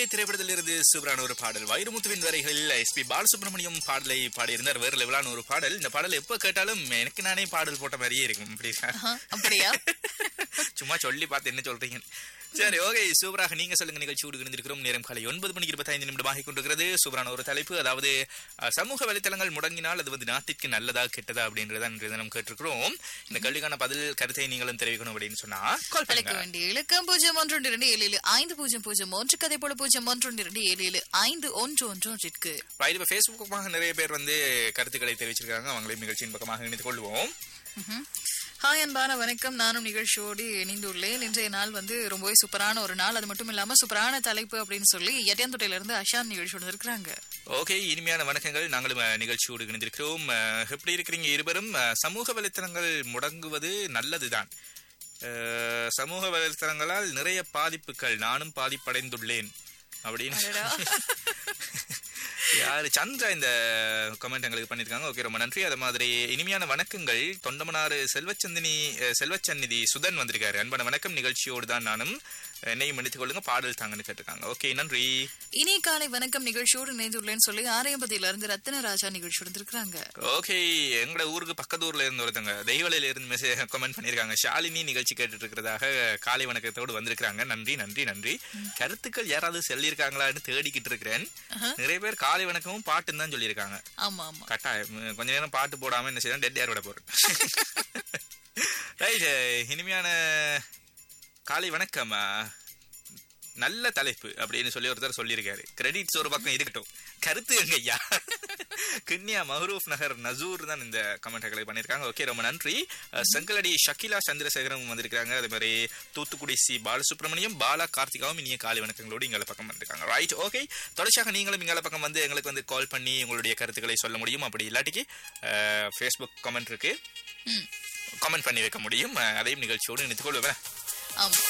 திரைப்படத்தில் இருந்து சூப்பரான ஒரு பாடல் வைரமுத்துவின் வரைகளில் எஸ்பி பாலசுப்ரமணியம் பாடலை பாடியிருந்தார் வேறு லெவலான ஒரு பாடல் இந்த பாடல் எப்ப கேட்டாலும் எனக்கு நானே பாடல் போட்ட மாதிரியே இருக்கும் அப்படி ஆஹா, அப்படியா சும்மா சொல்லி பார்த்து என்ன சொல்றீங்க சரி ஓகே சூப்பராக நீங்க சொல்லுங்க நிகழ்ச்சியோடு இணைந்திருக்கிறோம் நேரம் காலை ஒன்பது மணிக்கு இருபத்தைந்து நிமிடமாக கொண்டிருக்கிறது சூப்பரான ஒரு தலைப்பு அதாவது அஹ், சமூக வலைத்தளங்கள் முடங்கினால் அது வந்து நாட்டிற்கு நல்லதா கெட்டதா அப்படின்றத இன்றைய தினம் கேட்டிருக்கிறோம் இந்த கேள்விக்கான பதில் கருத்தை நீங்களும் தெரிவிக்கணும் அப்படின்னு சொன்னா கால் அழைக்க பண்ணுங்க வேண்டிய இலக்கம் பூஜ்ஜியம் ஒன்று ஒன்று இரண்டு ஏழு ஏழு ஐந்து பூஜ்ஜியம் பூஜ்ஜியம் ஒன்று கதை போல பூஜ்ஜியம் ஒன்று ஒன்று இரண்டு ஏழு ஏழு ஐந்து ஒன்று ஒன்று ஒன்றிற்கு ரைட் இப்போ ஃபேஸ்புக் பக்கமாக நிறைய பேர் வந்து கருத்துக்களை தெரிவிச்சிருக்காங்க அவங்களையும் நிகழ்ச்சியின் பக்கமாக இணைத்துக் கொள்வோம் ம்ஹும். ஹாய் அன்பான வணக்கம் நானும் நிகழ்ச்சியோடு இணைந்துள்ளேன் இன்றைய நாள் வந்து ரொம்பவே சூப்பரான ஒரு நாள் அது மட்டும் இல்லாம சூப்பரான தலைப்பு அப்படின்னு சொல்லி எட்டியாந்தொட்டையில இருந்து அஷான் நிகழ்ச்சியோடு இருக்கிறாங்க ஓகே இனிமையான வணக்கங்கள் நாங்களும் அஹ், நிகழ்ச்சியோடு இணைந்திருக்கிறோம் அஹ், எப்படி இருக்கிறீங்க இருவரும் அஹ், சமூக வலைத்தளங்கள் முடங்குவது நல்லதுதான் அஹ், சமூக வலைத்தளங்களால் நிறைய பாதிப்புகள் நானும் பாதிப்படைந்துள்ளேன் அப்படின்னு அடடா. யாரு சந்திரா இந்த கமெண்ட் எங்களுக்கு பண்ணிருக்காங்க ஓகே ரொம்ப நன்றி அது மாதிரி இனிமையான வணக்கங்கள் தொண்டமனாறு செல்வச்சந்தினி அஹ், செல்வச்சந்நிதி சுதன் வந்திருக்காரு அன்பான வணக்கம் நிகழ்ச்சியோடு தான் நானும் என்னையும் மன்னித்துக் கொள்ளுங்க பாடல் தாங்கன்னு கேட்டிருக்காங்க ஓகே நன்றி இனி காலை வணக்கம் நிகழ்ச்சியோடு இணைந்துள்ளேன்னு சொல்லி ஆரையம்பதியில இருந்து ரத்தின ராஜா நிகழ்ச்சியோடு இருக்கிறாங்க ஓகே எங்கட ஊருக்கு பக்கத்து ஊர்ல இருந்து ஒருத்தங்க தெய்வலையில இருந்து மெசேஜ் கமெண்ட் பண்ணிருக்காங்க ஷாலினி நிகழ்ச்சி கேட்டுட்டு இருக்கிறதாக காலை வணக்கத்தோடு வந்திருக்காங்க நன்றி நன்றி நன்றி கருத்துக்கள் யாராவது சொல்லியிருக்காங்களான்னு தேடிக்கிட்டு இருக்கிறேன் நிறைய பேர் காலை வணக்கமும் பாட்டுன்னு தான் சொல்லியிருக்காங்க ஆமா ஆமா கட்டாயம் உம், கொஞ்ச நேரம் பாட்டு போடாம என்ன செய்யலாம் டெட் ஏர் விட போறேன் ரைட் இனிமையான காலை வணக்கம் அஹ், நல்ல தலைப்பு அப்படின்னு சொல்லி ஒருத்தர் சொல்லியிருக்காரு கிரெடிட்ஸ் ஒரு பக்கம் இருக்கட்டும் கருத்து எங்க ஐயா கிண்ணியா மஹரூப் நகர் நசூர் தான் இந்த கமெண்ட்களை பண்ணியிருக்காங்க ஓகே ரொம்ப நன்றி அஹ், செங்கலடி ஷக்கிலா சந்திரசேகரம் வந்திருக்காங்க அதே மாதிரி தூத்துக்குடி சி பாலசுப்ரமணியம் பாலா கார்த்திகாவும் இனிய காலை வணக்கங்களோடு எங்களை பக்கம் வந்திருக்காங்க ரைட் ஓகே தொடர்ச்சியாக நீங்களும் எங்களை பக்கம் வந்து எங்களுக்கு வந்து கால் பண்ணி உங்களுடைய கருத்துக்களை சொல்ல முடியும் அப்படி இல்லாட்டிக்கு ஃபேஸ்புக் கமெண்ட் இருக்கு ம். கமெண்ட் பண்ணி வைக்க முடியும் அஹ், அதையும் நிகழ்ச்சியோடு இணைத்துக் கொள்வேன் ஆமா